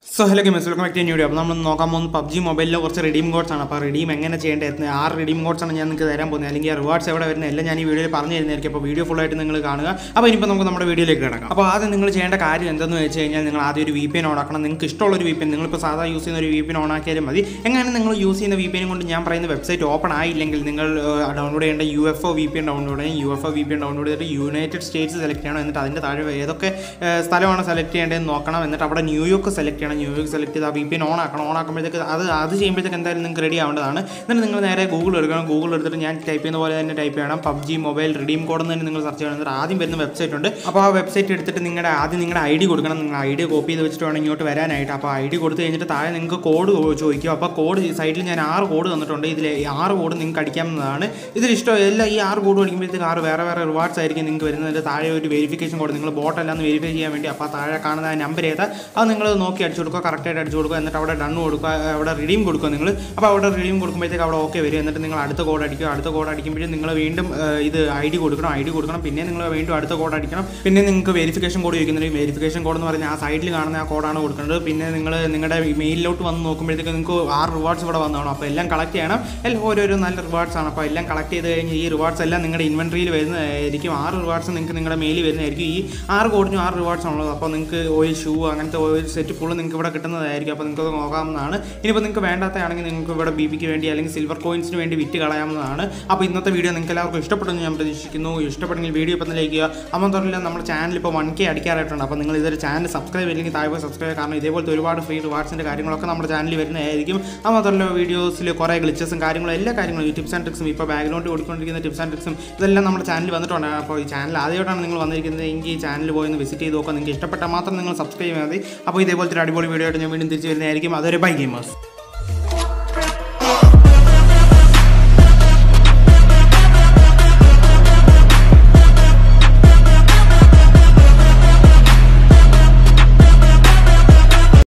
so hello games welcome back to video അപ്പോൾ നമ്മൾ നോക്കാൻ പോകുന്നത് പബ്ജി മൊബൈലിലെ കുറച്ച് റിഡീം കോഡ്സ് ആണ് അപ്പോൾ റിഡീം എങ്ങനെ ചെയ്യേണ്ടത് ആറ് റിഡീം കോഡ്സ് ആണ് ഞാൻ നിങ്ങൾക്ക് തരാൻ പോകുന്നത് അല്ലെങ്കിൽ ആ റിവാർഡ്സ് എവിടെ വരുന്നത് എല്ലാം ഞാൻ ഈ വീഡിയോയിൽ പറഞ്ഞു തരുന്നതായിരിക്കും അപ്പോൾ വീഡിയോ ഫുൾ ആയിട്ട് നിങ്ങൾ കാണുക അപ്പോൾ ഇനിയിപ്പോൾ നമുക്ക് നമ്മുടെ വീഡിയോയിലേക്ക് കിടക്കാം അപ്പോൾ ആദ്യം നിങ്ങൾ ചെയ്യേണ്ട കാര്യം എന്തെന്ന് വെച്ച് കഴിഞ്ഞാൽ നിങ്ങൾ ആദ്യം ഒരു വി പി എൻ ഓൺ ആക്കണം നിങ്ങൾക്ക് ഇഷ്ടമുള്ള ഒരു വി പി എൻ നിങ്ങളിപ്പോൾ സാധാ യൂസ് ചെയ്യുന്ന ഒരു വി പി എൻ ഓൺ ആക്കിയാലും മതി എങ്ങനെ നിങ്ങൾ യൂസ് ചെയ്യുന്ന വി പി എൻ കൊണ്ട് ഞാൻ പറയുന്ന വെബ്സൈറ്റ് ഓപ്പൺ ആയില്ലെങ്കിൽ നിങ്ങൾ ഡൗൺലോഡ് ചെയ്യേണ്ട U F O V P N download ചെയ്യും U F O V P N download ചെയ്തിട്ട് യുണൈറ്റഡ് സ്റ്റേറ്റ്സ് സെലക്ട് ചെയ്യണം എന്നിട്ട് അതിൻ്റെ താഴെ ഏതൊക്കെ ഏഹ്, സ്ഥലമാണ് സെലക്ട് ചെയ്യേണ്ടതെന്ന് നോക്കണം എന്നിട്ട് അവിടെ ന്യൂയോർക്ക് സെലക്ട് ചെയ്യണം ന്യൂയോർക്ക് സെലക്ട് ചെയ്ത് ആ വി പി എൻ ഓൺ ആക്കണം ഓൺ ആക്കുമ്പോഴത്തേക്ക് അത് അത് ചെയ്യുമ്പോഴത്തേക്ക് എന്തായാലും നിങ്ങൾക്ക് റെഡി ആവേണ്ടതാണ് എന്നിട്ട് നിങ്ങൾ നേരെ ഗൂഗിൾ എടുക്കണം ഗൂഗിൾ എടുത്തിട്ട് ഞാൻ ടൈപ്പ് ചെയ്യുന്ന പോലെ തന്നെ ടൈപ്പ് ചെയ്യണം പബ്ജി മൊബൈൽ റിഡീം കോഡ് എന്ന് തന്നെ നിങ്ങൾ സെർച്ച് ചെയ്യണം എന്നിട്ട് ആദ്യം വരുന്ന വെബ്സൈറ്റ് ഉണ്ട് അപ്പോൾ ആ വെബ്സൈറ്റ് എടുത്തിട്ട് നിങ്ങളുടെ ആദ്യം നിങ്ങളുടെ ഐ ഡി കൊടുക്കണം നിങ്ങൾ ഐ ഡി കോപ്പി ചെയ്ത് വെച്ചിട്ട് വേണം ഇങ്ങോട്ട് വരാനായിട്ട് അപ്പോൾ ഐ ഡി കൊടുത്ത് കഴിഞ്ഞിട്ട് താഴെ നിങ്ങൾക്ക് കോഡ് ചോദിക്കും അപ്പോൾ കോഡ് സൈഡിൽ ഞാൻ ആറ് കോഡ് തന്നിട്ടുണ്ട് ഇതിൽ ഈ ആറ് കോഡ് നിങ്ങൾക്ക് അടിക്കാവുന്നതാണ് ഇതിൽ ഇഷ്ടം എല്ലാം ഈ ആറ് കോഡ് അടിക്കുമ്പോഴത്തേക്ക് ആറ് വേറെ വേറെ റിവാർഡ്സ് ആയിരിക്കും നിങ്ങൾക്ക് വരുന്നത് താഴെ ഒരു വെരിഫിക്കേഷൻ കോഡ് നിങ്ങൾ ബോട്ടല്ല എന്ന് വെരിഫൈ ചെയ്യാൻ വേണ്ടി അപ്പോൾ ആ താഴെ കാണുന്ന ആ നമ്പർ ഏതാ അത് നിങ്ങൾ നോക്കി അടിച്ചു കൊടുക്കുക കറക്റ്റായിട്ട് അടിച്ചു കൊടുക്കുക എന്നിട്ട് അവിടെ ഡൺ കൊടുക്കുക അവിടെ റിഡീം കൊടുക്കുക നിങ്ങൾ അപ്പോൾ അവിടെ റിഡീം കൊടുക്കുമ്പോഴത്തേക്ക് അവിടെ ഓക്കെ വരും എന്നിട്ട് നിങ്ങൾ അടുത്ത കോഡ് അടിക്കുക അടുത്ത കോഡ് അടിക്കുമ്പോഴും നിങ്ങൾ വീണ്ടും ആ, ഇത് ഐ ഡി കൊടുക്കണം ഐ ഡി കൊടുക്കണം പിന്നെ നിങ്ങൾ വീണ്ടും അടുത്ത കോഡ് അടിക്കണം പിന്നെ നിങ്ങൾക്ക് വെരിഫിക്കേഷൻ കോഡ് ചോദിക്കുന്നുണ്ട് വെരിഫിക്കേഷൻ കോഡ് എന്ന് പറഞ്ഞാൽ ആ സൈഡിൽ കാണുന്ന ആ കോഡാണ് കൊടുക്കുന്നത് പിന്നെ നിങ്ങൾ നിങ്ങളുടെ മെയിലിലോട്ട് വന്ന് നോക്കുമ്പോഴത്തേക്ക് നിങ്ങൾക്ക് ആറ് റിവാർഡ്സ് ഇവിടെ വന്നതാണ് അപ്പോൾ എല്ലാം കളക്ട് ചെയ്യണം എല്ലാം ഓരോരോ നല്ല റിവാർഡ്സ് ആണ് അപ്പോൾ എല്ലാം കളക്ട് ചെയ്ത് കഴിഞ്ഞ് ഈ റിവാർഡ്സ് എല്ലാം നിങ്ങളുടെ ഇൻവെൻട്രിയിൽ വരുന്നതായിരിക്കും ആറ് റിവാർഡ്സ് നിങ്ങൾക്ക് നിങ്ങളുടെ മെയിൽ വരുന്നതായിരിക്കും ഈ ആറ് കോഡിനും ആറ് റിവാർഡ്സ് ആണുള്ളത് അപ്പോൾ നിങ്ങൾക്ക് ഓയിൽ ഷൂ അങ്ങനത്തെ ഓയിൽ സെറ്റ് ഫുള്ള് നിങ്ങൾക്ക് ഇവിടെ കിട്ടുന്നതായിരിക്കും അപ്പോൾ നിങ്ങൾക്ക് നോക്കാവുന്നതാണ് ഇനിയിപ്പോൾ നിങ്ങൾക്ക് വേണ്ടാത്തതാണെങ്കിൽ നിങ്ങൾക്ക് ഇവിടെ ബി പിക്ക് വേണ്ടി അല്ലെങ്കിൽ സിൽവർ കോയിൻസിന് വേണ്ടി വിറ്റ് കളയാവുന്നതാണ് അപ്പോൾ ഇന്നത്തെ വീഡിയോ നിങ്ങൾക്ക് എല്ലാവർക്കും ഇഷ്ടപ്പെട്ടെന്ന് ഞാൻ പ്രതീക്ഷിക്കുന്നു ഇഷ്ടപ്പെട്ടെങ്കിൽ വീഡിയോ ഇപ്പം ലൈക്ക് ചെയ്യുക അമ്മ തുറന്നില്ല നമ്മുടെ ചാനൽ ഇപ്പോൾ വൺ കെ അടിക്കാറായിട്ടുണ്ട് അപ്പോൾ നിങ്ങൾ ഇതൊരു ചാനൽ സബ്സ്ക്രൈബ് അല്ലെങ്കിൽ താഴെ പോയി സബ്സ്ക്രൈബ് കാരണം ഇതേപോലത്തെ ഒരുപാട് ഫ്രീ റിവാർഡ്സിൻ്റെ കാര്യങ്ങളൊക്കെ നമ്മുടെ ചാനലിൽ വരുന്നതായിരിക്കും അത് മാത്രമല്ല വീഡിയോസിൽ കുറേ ഗ്ലിച്ചസും കാര്യങ്ങളും എല്ലാ കാര്യങ്ങളും ഈ ടിപ്സ് ആൻഡ് ട്രിക്സും ഇപ്പോൾ ബാക്ക്ഗ്രൗണ്ട് കൊടുക്കൊണ്ടിരിക്കുന്ന ടിപ്സ് ആൻഡ് ട്രിക്സും ഇതെല്ലാം നമ്മുടെ ചാനലിൽ വന്നിട്ടുണ്ട് അപ്പോൾ ഈ ചാനൽ ആദ്യമായിട്ടാണ് നിങ്ങൾ വന്നിരിക്കുന്നത് എങ്കിൽ ഈ ചാനൽ പോയി ഒന്ന് വിസിറ്റ് ചെയ്ത് നോക്കുക നിങ്ങൾക്ക് ഇഷ്ടപ്പെട്ടാൽ മാത്രം നിങ്ങൾ സബ്സ്ക്രൈബ് ചെയ്താൽ മതി അപ്പോൾ ഇതേപോലത്തെ ഒരു അടിപൊളി വീഡിയോ ആയിട്ട് ഞാൻ വീണ്ടും തിരിച്ച് വരുന്നതായിരിക്കും അതൊരു ബൈ ഗെയിമേഴ്സ്